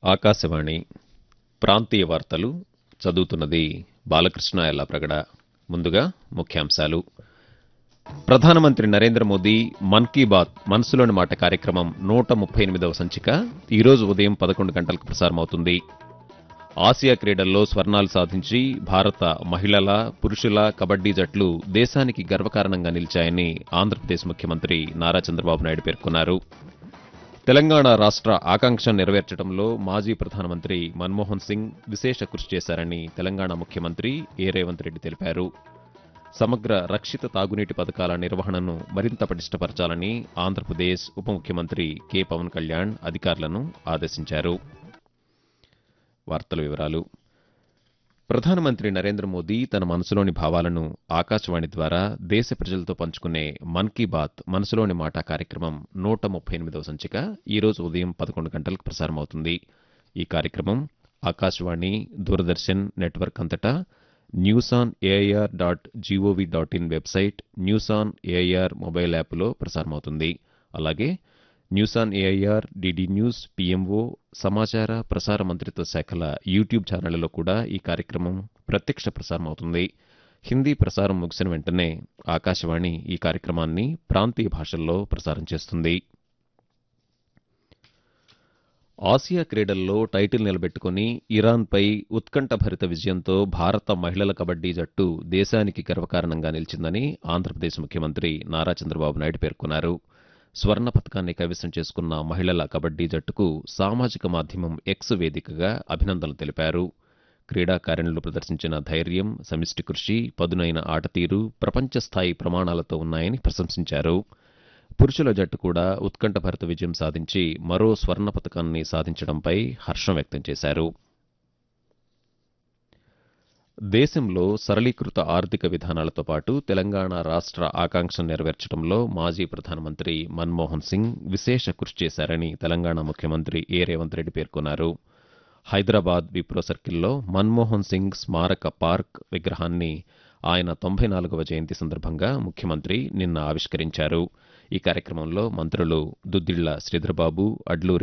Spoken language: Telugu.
ఆకాశవాణి ప్రాంతీయ వార్తలు చదువుతున్నది బాలకృష్ణ ఎల్లప్రగడ ముందుగా ముఖ్యాంశాలు ప్రధానమంత్రి నరేంద్ర మోదీ మన్ కీ బాత్ మనసులోని మాట కార్యక్రమం నూట ముప్పై ఎనిమిదవ సంచిక ఈరోజు ఉదయం పదకొండు గంటలకు ప్రసారమవుతుంది ఆసియా క్రీడల్లో స్వర్ణాలు సాధించి భారత మహిళల పురుషుల కబడ్డీ జట్లు దేశానికి గర్వకారణంగా నిలిచాయని ఆంధ్రప్రదేశ్ ముఖ్యమంత్రి నారా చంద్రబాబు నాయుడు పేర్కొన్నారు తెలంగాణ రాష్ట్ర ఆకాంక్ష నెరవేర్చడంలో మాజీ ప్రధానమంత్రి మన్మోహన్ సింగ్ విశేష కృషి చేశారని తెలంగాణ ముఖ్యమంత్రి ఏ రేవంత్ రెడ్డి తెలిపారు సమగ్ర రక్షిత తాగునీటి పథకాల నిర్వహణను మరింత పటిష్టపరచాలని ఆంధ్రప్రదేశ్ ఉప ముఖ్యమంత్రి కె పవన్ కళ్యాణ్ అధికారులను ఆదేశించారు వార్తల వివరాలు ప్రధానమంత్రి నరేంద్ర మోదీ తన మనసులోని భావాలను ఆకాశవాణి ద్వారా దేశ ప్రజలతో పంచుకునే మన్ కీ బాత్ మనసులోని మాట కార్యక్రమం నూట ముప్పై ఎనిమిదవ సంచిక ఈరోజు ఉదయం పదకొండు గంటలకు ప్రసారమవుతుంది ఈ కార్యక్రమం ఆకాశవాణి దూరదర్శన్ నెట్వర్క్ అంతటా news on AIR dot G O V dot in website news on AIR mobile యాప్లో ప్రసారమవుతుంది అలాగే news on AIR DD news PMO సమాచార ప్రసార మంత్రిత్వ శాఖల యూట్యూబ్ ఛానళ్లలో కూడా ఈ కార్యక్రమం ప్రత్యక్ష ప్రసారం అవుతుంది హిందీ ప్రసారం ముగిసిన వెంటనే ఆకాశవాణి ఈ కార్యక్రమాన్ని ప్రాంతీయ భాషల్లో ప్రసారం చేస్తుంది ఆసియా క్రీడల్లో టైటిల్ నిలబెట్టుకుని ఇరాన్పై ఉత్కంఠభరిత విజయంతో భారత మహిళల కబడ్డీ జట్టు దేశానికి గర్వకారణంగా నిలిచిందని ఆంధ్రప్రదేశ్ ముఖ్యమంత్రి నారా చంద్రబాబు నాయుడు పేర్కొన్నారు స్వర్ణ పథకాన్ని కైవసం చేసుకున్న మహిళల కబడ్డీ జట్టుకు సామాజిక మాధ్యమం ఎక్స్ వేదికగా అభినందనలు తెలిపారు క్రీడాకారిణులు ప్రదర్శించిన ధైర్యం సమిష్టి కృషి పదునైన ఆటతీరు ప్రపంచ స్థాయి ప్రమాణాలతో ఉన్నాయని ప్రశంసించారు పురుషుల జట్టు కూడా ఉత్కంఠభరిత విజయం సాధించి మరో స్వర్ణ పథకాన్ని సాధించడంపై హర్షం వ్యక్తం చేశారు దేశంలో సరళీకృత ఆర్థిక విధానాలతో పాటు తెలంగాణ రాష్ట్ర ఆకాంక్ష నెరవేర్చడంలో మాజీ ప్రధానమంత్రి మన్మోహన్ సింగ్ విశేష కృషి చేశారని తెలంగాణ ముఖ్యమంత్రి ఏ రేవంత్ రెడ్డి పేర్కొన్నారు హైదరాబాద్ విప్రో సర్కిల్లో మన్మోహన్ సింగ్ స్మారక పార్క్ విగ్రహాన్ని ఆయన తొంభై నాలుగవ జయంతి సందర్భంగా ముఖ్యమంత్రి నిన్న ఆవిష్కరించారు ఈ కార్యక్రమంలో మంత్రులు దుద్దిళ్ల శ్రీధర్బాబు అడ్లూరి